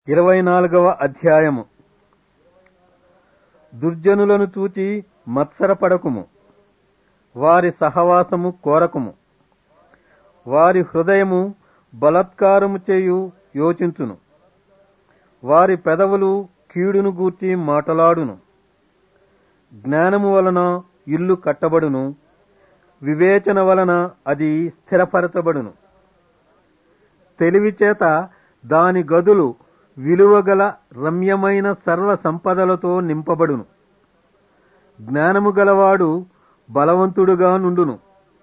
ఇరవై నాలుగవ అధ్యాయము దుర్జనులను చూచి మత్సరపడకుము వారి సహవాసము కోరకుము వారి హృదయము బలత్కారము చేయు యోచించును వారి పెదవులు కీడును గూర్చి మాటలాడును జ్ఞానము వలన ఇల్లు కట్టబడును వివేచన వలన అది స్థిరపరచబడును తెలివి చేత దాని గదులు విలువగల రమ్యమైన సర్వ సంపదలతో నింపబడును జ్ఞానము గలవాడు బలవంతుడుగా నుండును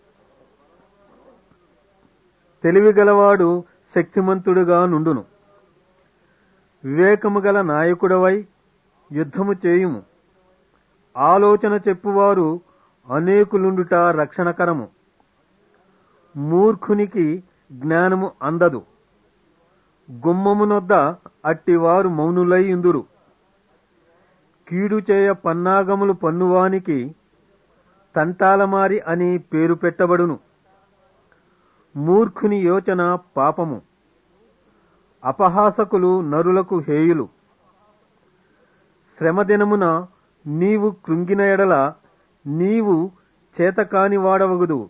తెలివి గలవాడు శక్తిమంతుడుగా నుండును వివేకము గల నాయకుడవై యుద్ధము చేయుము ఆలోచన చెప్పువారు అనేకులుండుట రక్షణకరము మూర్ఖునికి జ్ఞానము అందదు గుమ్మమునొద్ద అట్టివారు మౌనులై ఇందురు కీడు చేయ పన్నాగములు పన్నువానికి తంటాలమారి అని పేరు పెట్టబడును మూర్ఖుని యోచన పాపము అపహాసకులు నరులకు హేయులు శ్రమదినమున నీవు కృంగిన ఎడల నీవు చేతకాని వాడవగుదు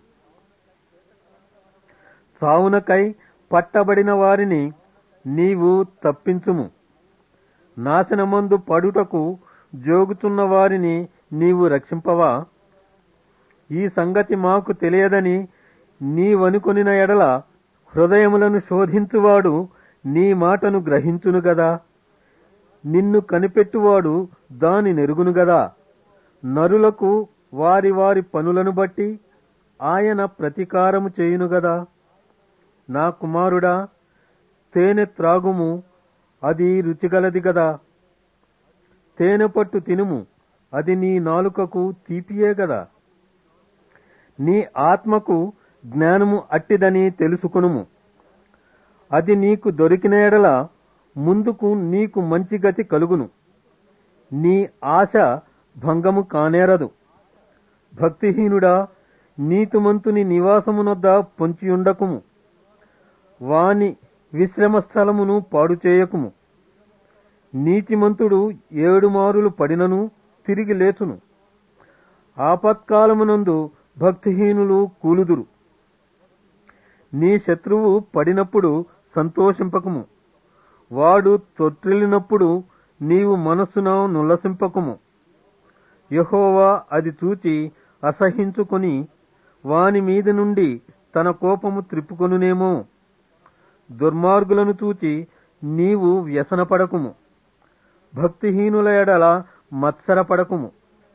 చావునకై పట్టబడిన వారిని నీవు తప్పించుము నాశనమందు పడుటకు జోగుచున్న వారిని నీవు రక్షింపవా ఈ సంగతి మాకు తెలియదని నీవనుకొనిన ఎడల హృదయములను శోధించువాడు నీ మాటను గ్రహించును గదా నిన్ను కనిపెట్టువాడు దాని నెరుగును గదా నరులకు వారి వారి పనులను బట్టి ఆయన ప్రతీకారము చేయును గదా నా కుమారుడా తేనె త్రాగుము అది రుచిగలది గదా తేనె పట్టు తినుము అది నీ నాలుకకు తీపియే గదా నీ ఆత్మకు జ్ఞానము అట్టిదని తెలుసుకునుము అది నీకు దొరికిన ఎడల ముందుకు నీకు మంచి గతి కలుగును నీ ఆశ భంగము కానేరదు భక్తిహీనుడా నీతిమంతుని నివాసమునొద్ద పొంచియుండకుము వాని విశ్రమ స్థలమును పాడు చేయకుము నీతిమంతుడు ఏడు మారులు పడినను తిరిగి లేచును ఆపత్కాలమునందు భక్తిహీనులు కూలుదురు నీ శత్రువు పడినప్పుడు సంతోషింపకము వాడు తొట్టిల్లినప్పుడు నీవు మనస్సున నుల్లసింపకము యహోవా అది చూచి అసహించుకొని వాని మీద నుండి తన కోపము త్రిప్పుకొనునేమో దుర్మార్గులను చూచి నీవు వ్యసనపడకుము భక్తిహీనుల ఎడల మత్సరపడకుము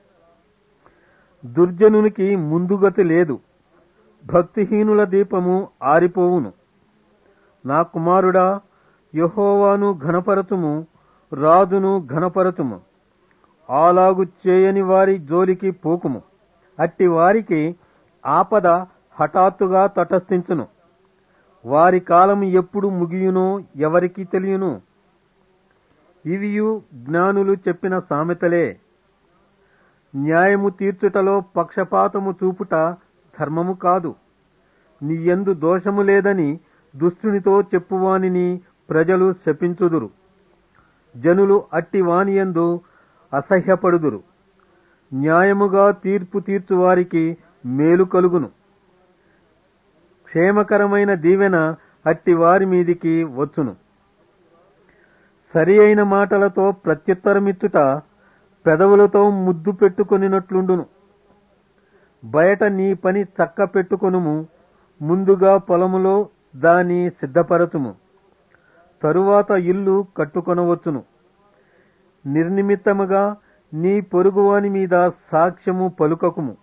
దుర్జనునికి ముందుగతి లేదు భక్తిహీనుల దీపము ఆరిపోవును నా కుమారుడా యహోవాను ఘనపరచుము రాజును ఘనపరచుము అలాగు చేయని వారి జోలికి పోకుము అట్టి వారికి ఆపద హఠాత్తుగా తటస్థించును వారి కాలం ఎప్పుడు ముగియునో ఎవరికి తెలియను ఇవియు జ్ఞానులు చెప్పిన సామెతలే న్యాయము తీర్చుటలో పక్షపాతము చూపుట ధర్మము కాదు నీయందు దోషము లేదని దుష్టునితో చెప్పువానిని ప్రజలు శపించుదురు జనులు అట్టి వానియందు అసహ్యపడుదురు న్యాయముగా తీర్పు తీర్చువారికి మేలు కలుగును క్షేమకరమైన దీవెన అట్టి వారి మీదికి వచ్చును సరి అయిన మాటలతో ప్రత్యుత్తరమిచ్చుట పెదవులతో ముద్దు పెట్టుకొనినట్లుండును బయట నీ పని చక్క పెట్టుకొనుము ముందుగా పొలములో దాని సిద్ధపరచుము తరువాత ఇల్లు కట్టుకొనవచ్చును నిర్నిమిత్తముగా నీ పొరుగువాని మీద సాక్ష్యము పలుకకుము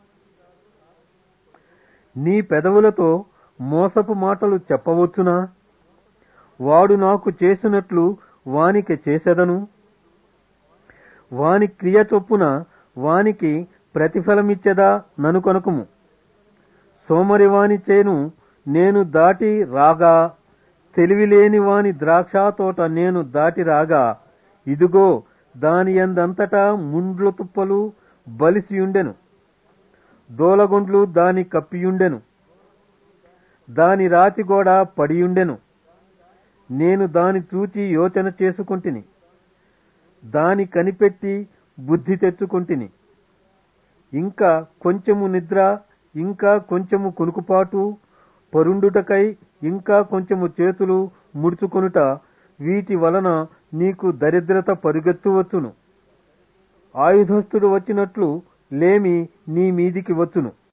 నీ పెదవులతో మోసపు మాటలు చెప్పవచ్చునా వాడు నాకు చేసినట్లు వానికి చేసెదను వాని క్రియ చొప్పున వానికి ప్రతిఫలమిచ్చెదా ననుకొనకుము సోమరి వాని చేను నేను దాటి రాగా తెలివిలేని వాని ద్రాక్ష తోట నేను దాటి రాగా ఇదిగో దాని ఎందంతటా ముండ్ల తుప్పలు బలిసియుండెను దోలగుండ్లు దాని కప్పియుండెను దాని రాతిగోడ పడియుండెను నేను దాని చూచి యోచన చేసుకుంటుని దాని కనిపెట్టి బుద్ధి తెచ్చుకుంటుని ఇంకా కొంచెము నిద్ర ఇంకా కొంచెము కునుకుపాటు పరుండుటకై ఇంకా కొంచెము చేతులు ముడుచుకొనుట వీటి వలన నీకు దరిద్రత పరుగెత్తువచ్చును ఆయుధస్తుడు వచ్చినట్లు లేమి నీ మీదికి వచ్చును